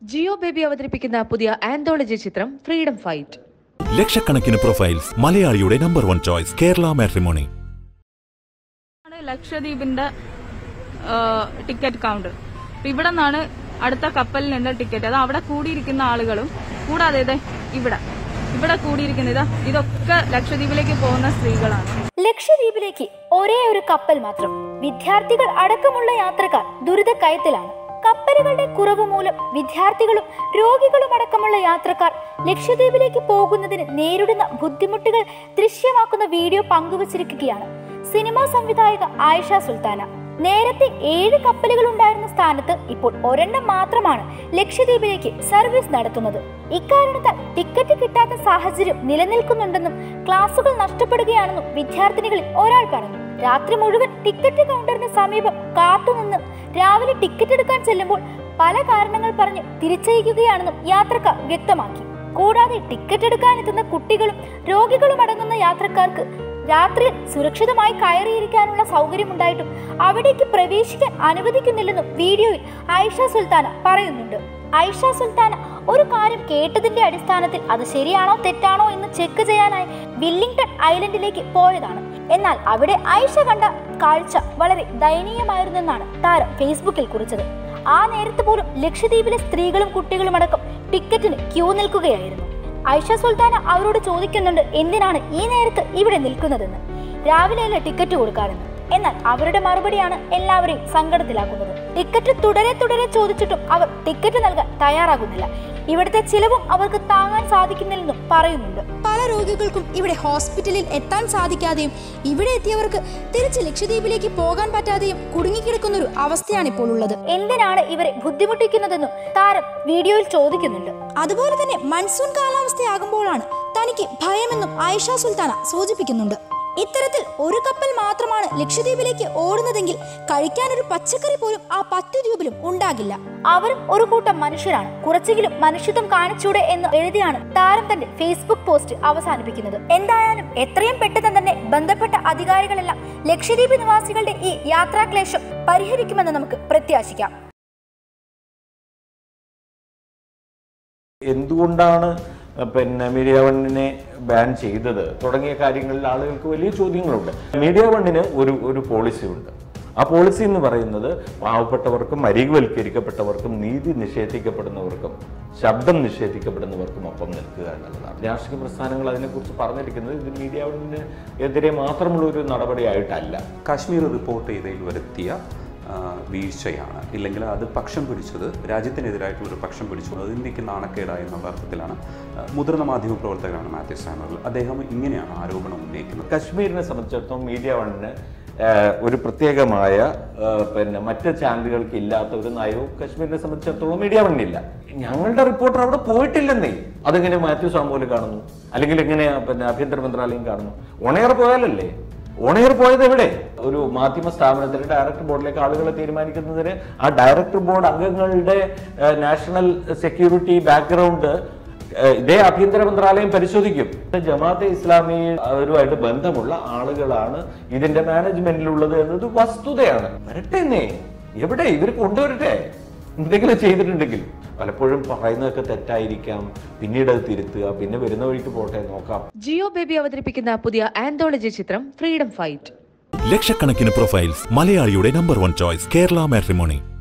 Jio baby അവതരിപ്പിക്കുന്ന പുതിയ anthology ചിത്രം ഫ്രീഡം ഫൈറ്റ് ലക്ഷക്കണക്കിന് പ്രൊഫൈൽസ് മലയാളിയുടെ number one choice Kerala Matrimony ആണ് ലക്ഷദ്വീപിന്റെ ടിക്കറ്റ് കൗണ്ടർ അപ്പൊ ഇവിടെ നിന്നാണ് അടുത്ത കപ്പലിനുള്ള ടിക്കറ്റ് അത് അവിടെ കൂടിയിരിക്കുന്ന ആളുകളും കൂടാതെ ഇതേ ഇവിടെ ഇവിടെ കൂടിയിരിക്കുന്ന ഇതാ ഇതൊക്കെ ലക്ഷദ്വീപിലേക്ക് പോകുന്ന സ്ത്രീകളാണ് ലക്ഷദ്വീപിലേക്ക് ഒരേ ഒരു കപ്പൽ മാത്രം വിദ്യാർത്ഥികൾ അടക്കമുള്ള യാത്രക്കാർ ദുരിതക്കയത്തിലാണ് കപ്പലുകളുടെ കുറവ് മൂലം വിദ്യാർത്ഥികളും രോഗികളും അടക്കമുള്ള യാത്രക്കാർ ലക്ഷദ്വീപിലേക്ക് പോകുന്നതിന് നേരിടുന്ന ബുദ്ധിമുട്ടുകൾ ദൃശ്യമാക്കുന്ന വീഡിയോ പങ്കുവച്ചിരിക്കുകയാണ് സിനിമാ സംവിധായക ആയിഷ സുൽത്താന നേരത്തെ ഏഴ് കപ്പലുകൾ ഉണ്ടായിരുന്ന സ്ഥാനത്ത് ഇപ്പോൾ ഒരെണ്ണം മാത്രമാണ് ലക്ഷദ്വീപിലേക്ക് സർവീസ് നടത്തുന്നത് ഇക്കാരണത്താൽ ടിക്കറ്റ് കിട്ടാത്ത സാഹചര്യം നിലനിൽക്കുന്നുണ്ടെന്നും ക്ലാസുകൾ നഷ്ടപ്പെടുകയാണെന്നും വിദ്യാർത്ഥിനികളിൽ ഒരാൾ പറഞ്ഞു രാത്രി മുഴുവൻ ടിക്കറ്റ് കൗണ്ടറിന് സമീപം കാത്തുനിന്ന് രാവിലെ ടിക്കറ്റ് എടുക്കാൻ ചെല്ലുമ്പോൾ പല കാരണങ്ങൾ പറഞ്ഞ് തിരിച്ചയക്കുകയാണെന്നും യാത്രക്കാർ വ്യക്തമാക്കി കൂടാതെ ടിക്കറ്റ് എടുക്കാനെത്തുന്ന കുട്ടികളും രോഗികളും അടങ്ങുന്ന യാത്രക്കാർക്ക് രാത്രിയിൽ സുരക്ഷിതമായി കയറിയിരിക്കാനുള്ള സൗകര്യമുണ്ടായിട്ടും അവിടേക്ക് പ്രവേശിക്കാൻ അനുവദിക്കുന്നില്ലെന്നും വീഡിയോയിൽ ഐഷ സുൽത്താന പറയുന്നുണ്ട് ഐഷ സുൽത്താന ഒരു കാര്യം കേട്ടതിന്റെ അടിസ്ഥാനത്തിൽ അത് ശരിയാണോ തെറ്റാണോ എന്ന് ചെക്ക് ചെയ്യാനായി വില്ലിംഗ്ടൺ ഐലൻഡിലേക്ക് പോയതാണ് എന്നാൽ അവിടെ ഐഷ കണ്ട കാഴ്ച വളരെ ദയനീയമായിരുന്നെന്നാണ് താരം ഫേസ്ബുക്കിൽ കുറിച്ചത് ആ നേരത്ത് പോലും ലക്ഷദ്വീപിലെ സ്ത്രീകളും കുട്ടികളും അടക്കം ടിക്കറ്റിന് ക്യൂ നിൽക്കുകയായിരുന്നു ഐഷ സുൽത്താന അവരോട് ചോദിക്കുന്നുണ്ട് എന്തിനാണ് ഈ നേരത്ത് ഇവിടെ നിൽക്കുന്നതെന്ന് രാവിലെയല്ല ടിക്കറ്റ് കൊടുക്കാറെന്ന് എന്നാൽ അവരുടെ മറുപടിയാണ് എല്ലാവരെയും സങ്കടത്തിലാക്കുന്നത് ടിക്കറ്റ് തുടരെ തുടരെ ചോദിച്ചിട്ടും അവർ ടിക്കറ്റ് നൽകാൻ തയ്യാറാകുന്നില്ല ഇവിടുത്തെ ചിലവും അവർക്ക് താങ്ങാൻ സാധിക്കുന്നില്ലെന്നും പറയുന്നുണ്ട് പല രോഗികൾക്കും ഇവിടെ ഹോസ്പിറ്റലിൽ എത്താൻ സാധിക്കാതെയും ഇവിടെ എത്തിയവർക്ക് തിരിച്ച് ലക്ഷദ്വീപിലേക്ക് പോകാൻ പറ്റാതെയും കുടുങ്ങിക്കിടക്കുന്ന ഒരു അവസ്ഥയാണ് ഇപ്പോൾ ഉള്ളത് എന്തിനാണ് ഇവരെ ബുദ്ധിമുട്ടിക്കുന്നതെന്നും താരം വീഡിയോയിൽ ചോദിക്കുന്നുണ്ട് അതുപോലെ തന്നെ മൺസൂൺ കാലാവസ്ഥയാകുമ്പോഴാണ് തനിക്ക് ഭയമെന്നും ആയിഷ സുൽത്താന സൂചിപ്പിക്കുന്നുണ്ട് ഇത്തരത്തിൽ ഒരു കപ്പൽ മാത്രമാണ് ലക്ഷദ്വീപിലേക്ക് ഓടുന്നതെങ്കിൽ കഴിക്കാൻ ഒരു പച്ചക്കറി പോലും ആ പത്ത് രൂപയിലും ഉണ്ടാകില്ല അവരും ഒരു കൂട്ടം മനുഷ്യരാണ് കുറച്ചെങ്കിലും മനുഷ്യത്വം കാണിച്ചൂടെ എന്ന് എഴുതിയാണ് താരം തന്റെ ഫേസ്ബുക്ക് പോസ്റ്റ് അവസാനിപ്പിക്കുന്നത് എന്തായാലും എത്രയും പെട്ടെന്ന് തന്നെ ബന്ധപ്പെട്ട അധികാരികളെല്ലാം ലക്ഷദ്വീപ് നിവാസികളുടെ ഈ യാത്രാക്ലേശം പരിഹരിക്കുമെന്ന് നമുക്ക് പ്രത്യാശിക്കാം എന്തുകൊണ്ടാണ് പിന്നെ മീഡിയ വണ്ണിനെ ബാൻ ചെയ്തത് തുടങ്ങിയ കാര്യങ്ങളിൽ ആളുകൾക്ക് വലിയ ചോദ്യങ്ങളുണ്ട് മീഡിയ വണ്ണിന് ഒരു ഒരു പോളിസി ഉണ്ട് ആ പോളിസി എന്ന് പറയുന്നത് പാവപ്പെട്ടവർക്കും അരികുവൽക്കരിക്കപ്പെട്ടവർക്കും നീതി നിഷേധിക്കപ്പെടുന്നവർക്കും ശബ്ദം നിഷേധിക്കപ്പെടുന്നവർക്കും ഒപ്പം നിൽക്കുക എന്നുള്ളതാണ് രാഷ്ട്രീയ പ്രസ്ഥാനങ്ങൾ അതിനെക്കുറിച്ച് പറഞ്ഞിരിക്കുന്നത് ഇത് മീഡിയ വണ്ണിന് എതിരെ മാത്രമുള്ള ഒരു നടപടിയായിട്ടല്ല കാശ്മീർ റിപ്പോർട്ട് ചെയ്തതിൽ വരുത്തിയ ആ, വീഴ്ചയാണ് ഇല്ലെങ്കിൽ അത് പക്ഷം പിടിച്ചത് രാജ്യത്തിനെതിരായിട്ടുള്ള ഒരു പക്ഷം പിടിച്ചു അത് ഇന്ത്യക്ക് നാണക്കേടായി എന്നുള്ള അർത്ഥത്തിലാണ് ആ, മുതിർന്ന മാധ്യമ പ്രവർത്തകരാണ് മാത്യു സാമുവൽ അദ്ദേഹം ഇങ്ങനെയാണ് ആരോപണം ഉന്നയിക്കുന്നത് കശ്മീരിനെ സംബന്ധിച്ചിടത്തോളം മീഡിയ വണ്ണിന് ഏഹ്, ഒരു പ്രത്യേകമായ ഏഹ്, പിന്നെ മറ്റ് ചാനലുകൾക്ക് ഇല്ലാത്ത ഒരു നയവും കശ്മീരിനെ സംബന്ധിച്ചിടത്തോളം മീഡിയ വണ്ണില്ല ഞങ്ങളുടെ റിപ്പോർട്ടർ അവിടെ പോയിട്ടില്ലെന്നേ അതെങ്ങനെ മാത്യു സാമൂല് കാണുന്നു അല്ലെങ്കിൽ എങ്ങനെയാ പിന്നെ ആഭ്യന്തര മന്ത്രാലയം കാണുന്നു ഓണയർ പോയാലല്ലേ ഓണയർ പോയത് എവിടെ ഒരു മാധ്യമ സ്ഥാപനത്തിന്റെ ഡയറക്ടർ ബോർഡിലേക്ക് ആളുകളെ തീരുമാനിക്കുന്നതിന് ആ ഡയറക്ടർ ബോർഡ് അംഗങ്ങളുടെ ഏഹ്, നാഷണൽ സെക്യൂരിറ്റി ബാക്ക്ഗ്രൗണ്ട് ഏഹ് ഇതേ ആഭ്യന്തര മന്ത്രാലയം പരിശോധിക്കും ജമാഅത്തെ ഇസ്ലാമി അവരുമായിട്ട് ബന്ധമുള്ള ആളുകളാണ് ഇതിന്റെ മാനേജ്മെന്റിലുള്ളത് എന്നത് വസ്തുതയാണ് വരട്ടെന്നേ എവിടെ ഇവർ കൊണ്ടുവരട്ടെ എന്തെങ്കിലും ചെയ്തിട്ടുണ്ടെങ്കിൽ പലപ്പോഴും പറയുന്നതൊക്കെ തെറ്റായിരിക്കാം പിന്നീട് അത് തിരുത്തുക പിന്നെ വരുന്ന വഴിക്ക് പോട്ടെ നോക്കാം ജിയോ ബേബി അവതരിപ്പിക്കുന്ന പുതിയ ആന്തോളജി ചിത്രം ഫ്രീഡം ഫൈറ്റ് ലക്ഷക്കണക്കിന് പ്രൊഫൈൽസ് മലയാളിയുടെ number one choice Kerala matrimony